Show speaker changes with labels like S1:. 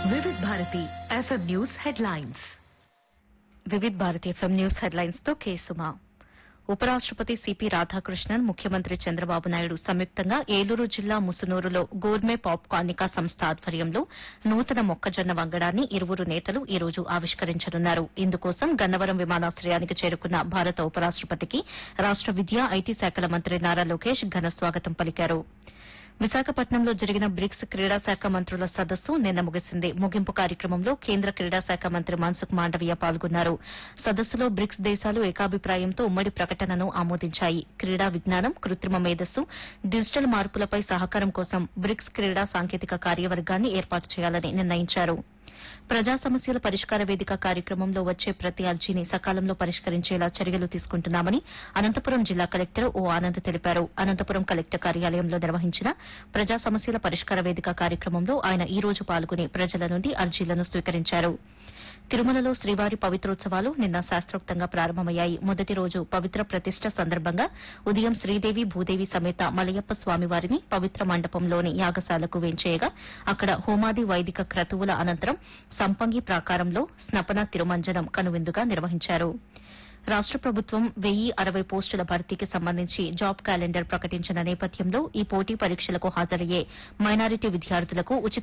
S1: వివిధ Bharati FM news headlines
S2: Vividh Bharati FM news headlines తో కేసుమా ఉపరాష్టపతి సిపి రాధాకృష్ణన్ ముఖ్యమంత్రి చంద్రబాబు నాయుడు సంయుక్తంగా ఏలూరు జిల్లా ముసునూరులో గోర్మే పాప్ కార్నికా సంస్థ ఆధ్వర్యంలో నూతన మొక్కజొన్న వంగడాన్ని ఇరువురు నేతలు ఈ రోజు ఆవిష్కరించనున్నారు ఇందుకోసం గన్నవరం విమానాశ్రయానికి చేరుకున్న భారత ఉపరాష్టపతికి రాష్ట విద్యా ఐటీ శాఖల మంత్రి నారా లోకేష్ ఘన స్వాగతం పలికారు విశాఖపట్నంలో జరిగిన బ్రిక్స్ క్రీడా శాఖ మంత్రుల సదస్సు నిన్న ముగిసింది ముగింపు కార్యక్రమంలో కేంద్ర క్రీడా శాఖ మంత్రి మన్సుఖ్ మాండవీయ పాల్గొన్నారు సదస్సులో బ్రిక్స్ దేశాలు ఏకాభిప్రాయంతో ఉమ్మడి ప్రకటనను ఆమోదించాయి క్రీడా విజ్ఞానం కృత్రిమ మేధస్సు డిజిటల్ మార్పులపై సహకారం కోసం బ్రిక్స్ క్రీడా సాంకేతిక కార్యవర్గాన్ని ఏర్పాటు చేయాలని నిర్ణయించారు ప్రజా సమస్యల పరిష్కార వేదిక కార్యక్రమంలో వచ్చే ప్రతి అర్జీని సకాలంలో పరిష్కరించేలా చర్యలు తీసుకుంటున్నామని అనంతపురం జిల్లా కలెక్టర్ ఓ ఆనంద్ తెలిపారు అనంతపురం కలెక్టర్ కార్యాలయంలో నిర్వహించిన ప్రజా సమస్యల పరిష్కార వేదిక కార్యక్రమంలో ఆయన ఈ రోజు పాల్గొని ప్రజల నుండి అర్జీలను స్వీకరించారు తిరుమలలో శ్రీవారి పవిత్రోత్సవాలు నిన్న శాస్త్రోక్తంగా ప్రారంభమయ్యాయి మొదటి రోజు పవిత్ర ప్రతిష్ట సందర్భంగా ఉదయం శ్రీదేవి భూదేవి సమేత మలయప్ప స్వామివారిని పవిత్ర మండపంలోని యాగశాలకు వేంచేయగా అక్కడ హోమాది వైదిక క్రతువుల అనంతరం సంపంగి ప్రాకారంలో స్నపన తిరుమంజనం కనువిందుగా నిర్వహించారు రాష్ట ప్రభుత్వం వెయ్యి అరవై పోస్టుల భర్తీకి సంబంధించి జాబ్ క్యాలెండర్ ప్రకటించిన నేపథ్యంలో ఈ పోటీ పరీక్షలకు హాజరయ్యే మైనారిటీ విద్యార్థులకు ఉచిత